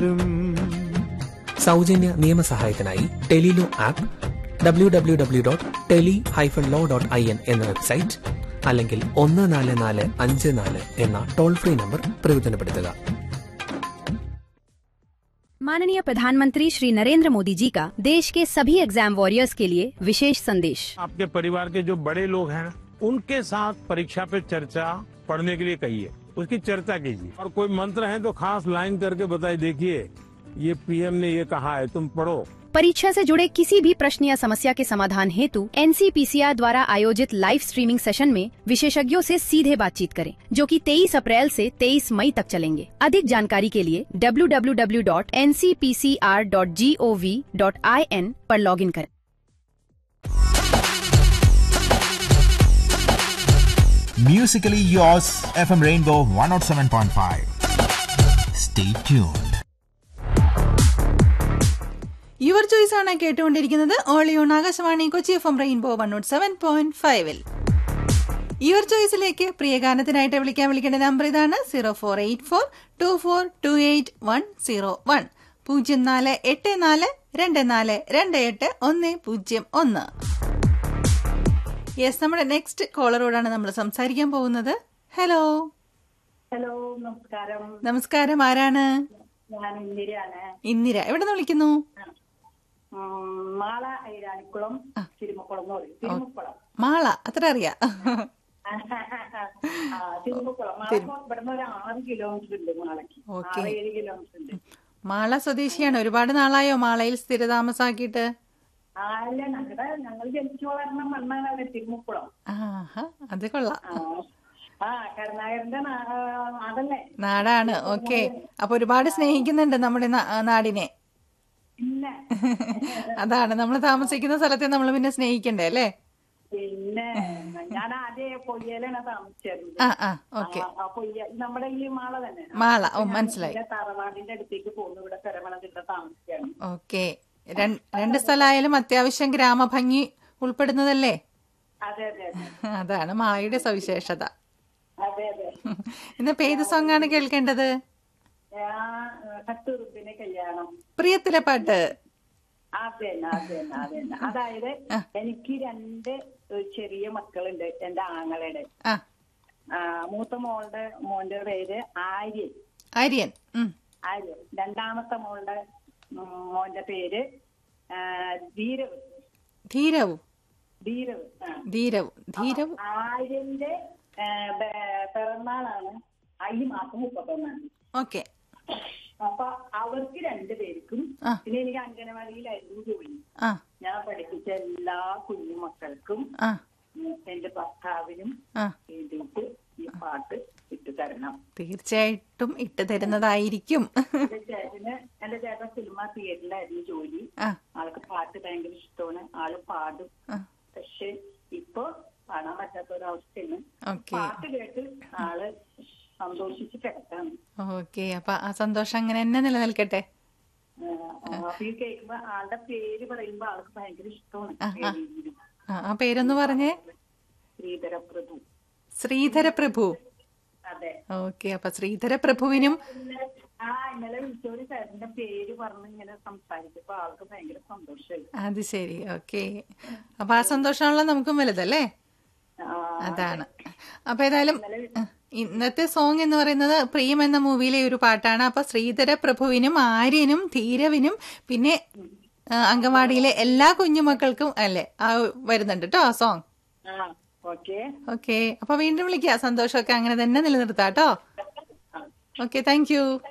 സൗജന്യ നിയമസഹായത്തിനായി tele law app W W W dot tele hyphen law dot I N എന്ന website അല്ലെങ്കിൽ ഒന്ന് നാല് നാല് അഞ്ച് നാല് എന്ന ടോൾ ഫ്രീ നമ്പർ പ്രയോജനപ്പെടുത്തുക माननीय प्रधानमंत्री श्री नरेंद्र मोदी जी का देश के सभी एग्जाम वॉरियर्स के लिए विशेष संदेश आपके परिवार के जो बड़े लोग हैं उनके साथ परीक्षा पे चर्चा पढ़ने के लिए कहिए उसकी चर्चा कीजिए और कोई मंत्र है तो खास लाइन करके बताइए देखिए ये पीएम ने ये कहा है तुम पढ़ो परीक्षा से जुड़े किसी भी प्रश्न या समस्या के समाधान हेतु एनसीपीसीआर द्वारा आयोजित लाइव स्ट्रीमिंग सेशन में विशेषज्ञों से सीधे बातचीत करें जो कि 23 अप्रैल से 23 मई तक चलेंगे अधिक जानकारी के लिए www.ncpcr.gov.in पर लॉगिन करें Musically yours, FM Rainbow 107.5. Stay tuned. Your choice ആണ് കേട്ടുകൊണ്ടിരിക്കുന്നത് ഓളിയോൺ Akashvani Kochi F M rainbow one nought seven point ഫൈവിൽ യുവർ ചോയ്സിലേക്ക് പ്രിയ ഗാനത്തിനായിട്ട് വിളിക്കാൻ വിളിക്കേണ്ട നമ്പർ ഇതാണ് zero four eight four two four two eight one zero one പൂജ്യം നാല് എട്ട് നാല് രണ്ട് നാല് രണ്ട് എട്ട് ഒന്ന് പൂജ്യം ഒന്ന് യെസ് നമ്മുടെ നെക്സ്റ്റ് കോളറോടാണ് നമ്മൾ സംസാരിക്കാൻ പോകുന്നത് ഹലോ ഹലോ നമസ്കാരം നമസ്കാരം ആരാണ് ഞാൻ ഇന്ദിരയാണ് ഇന്ദിര എവിടെ നിന്ന് വിളിക്കുന്നു ഉം, മാള ഐരാണിക്കുളം തിരുമക്കുളം എന്ന് പറയും തിരുമക്കുളം മാള അത്ര അറിയാം ആ, തിരുമക്കുളം മാള ഇവിടുന്ന് ഒരു ആറ് കിലോമീറ്റർ ഉണ്ട് മാളയ്ക്ക് ഓക്കേ. ആറ് ഏഴ് കിലോമീറ്റർ ഉണ്ട് മാള സ്വദേശിയാണ് ഒരുപാട് നാളായോ മാളയിൽ സ്ഥിരതാമസാക്കിയിട്ട് അല്ല ഞങ്ങളുടെ ഞങ്ങൾ ജനിച്ചു വളർന്ന മണ്ണാണ് തിരുമക്കുളം ആഹാ അത് കൊള്ളാം ആ. ആ കരുണാകരന്റെ നാ- ആ, നാടല്ലേ നാടാണ് ഓക്കെ അപ്പൊ ഒരുപാട് സ്നേഹിക്കുന്നുണ്ട് നമ്മുടെ നാ- നാടിനെ പിന്നെ അതാണ് നമ്മൾ താമസിക്കുന്ന സ്ഥലത്തെ നമ്മൾ പിന്നെ സ്നേഹിക്കണ്ടേ അല്ലേ പിന്നെ ഞാൻ ആദ്യം പൊയ്യലാണ് താമസിച്ചിരുന്നത് ആ ആ ഓക്കെ ആ, ആ പൊയ്യ നമ്മുടെ ഈ മാള തന്നെ മാള ഓ മനസ്സിലായി പിന്നെ തറവാടിന്റെ അടുത്തേക്ക് പോകുന്നു ഇവിടെ കരമണത്തിന്റെ താമസിക്കാണ് ഓക്കെ രണ്ട് സ്ഥലമായാലും അത്യാവശ്യം ഗ്രാമഭംഗി ഉൾപ്പെടുന്നതല്ലേ അതെ അതെ അതെ അതാണ് മാളയുടെ സവിശേഷത അതെ അതെ ഇന്നിപ്പോ ഏത് സോങ് ആണ് കേൾക്കേണ്ടത് ഞാൻ കട്ടുറുപ്പിന്റെ കല്യാണം പ്രിയത്തിലെ പാട്ട് അതെ തന്നെ അതെ തന്നെ അതെ തന്നെ അതായത് എനിക്ക് രണ്ട് ഏഹ്, ചെറിയ മക്കളുണ്ട് എന്റെ ആങ്ങളുടെ ആ ആ, മൂത്ത മോളുടെ മോന്റെ പേര് ആര്യൻ ആര്യൻ ഉം ആര്യൻ രണ്ടാമത്തെ മോളുടെ ഉം, മോന്റെ പേര് ആ, ധീരവ് ധീരവും ധീരവ് ആ ധീരവും ധീരവും ആര്യന്റെ ആ, ബ- പിറന്നാളാണ് ഈ മാസം മുപ്പത്തൊന്നാം തീയതി ഓക്കെ അപ്പൊ അവർക്ക് രണ്ടുപേർക്കും ആ. പിന്നെ എനിക്ക് അംഗനവാടിയിലായിരുന്നു ജോലി ആ ഞാൻ പഠിപ്പിച്ച എല്ലാ കുഞ്ഞു മക്കൾക്കും ആ ഉം, എന്റെ ഭർത്താവിനും ആ വേണ്ടിയിട്ട് ഈ പാട്ട് ഇട്ടു തരണം തീർച്ചയായിട്ടും ഇട്ട് തരുന്നതായിരിക്കും എന്റെ ചേട്ടന് എന്റെ ചേട്ടൻ സിനിമ തിയേറ്ററിലായിരുന്നു ജോലി ആ ആൾക്ക് പാട്ട് ഭയങ്കര ഇഷ്ടമാണ് ആള് പാടും ആ. പക്ഷെ ഇപ്പൊ പാടാൻ പറ്റാത്ത ഒരവസ്ഥയാണ് ഓക്കെ പാട്ട് കേട്ട് ആള് സന്തോഷിച്ച് കിടക്കാണ് ഓക്കെ അപ്പൊ ആ സന്തോഷം അങ്ങനെ തന്നെ നിലനിൽക്കട്ടെ ആഹ് അപ്പൊ ഈ കേൾക്കുമ്പോ ആളുടെ പേര് പറയുമ്പോ ആൾക്ക് ഭയങ്കര ഇഷ്ടമാണ് പേര്. ആ ആ പേരൊന്ന് പറഞ്ഞേ ശ്രീധര പ്രഭു ശ്രീധര പ്രഭു അതെ ഓക്കെ അപ്പൊ ശ്രീധര പ്രഭുവിനും ഇന്നലെ ആ ഇന്നലെ വിളിച്ചോര് ചേട്ടന്റെ പേര് പറഞ്ഞ് ഇങ്ങനെ സംസാരിച്ചപ്പോ ആൾക്ക് ഭയങ്കര സന്തോഷമായി അത് ശരി ഓക്കെ അപ്പൊ ആ സന്തോഷമാണല്ലോ നമുക്കും വലുതല്ലേ ആ, അതാണ് അപ്പൊ ഏതായാലും ആ, ഇന്നത്തെ സോങ് എന്ന് പറയുന്നത് പ്രിയം എന്ന മൂവിയിലെ ഒരു പാട്ടാണ് അപ്പൊ ശ്രീധര പ്രഭുവിനും ആര്യനും ധീരവിനും പിന്നെ ആ, അങ്കവാടിയിലെ എല്ലാ കുഞ്ഞുമക്കൾക്കും അല്ലേ ആ വരുന്നുണ്ട് കേട്ടോ ആ സോങ് ആ ഓക്കെ ഓക്കെ അപ്പൊ വീണ്ടും വിളിക്കുക സന്തോഷമൊക്കെ അങ്ങനെ തന്നെ നിലനിർത്താം കേട്ടോ ഓക്കെ താങ്ക് യു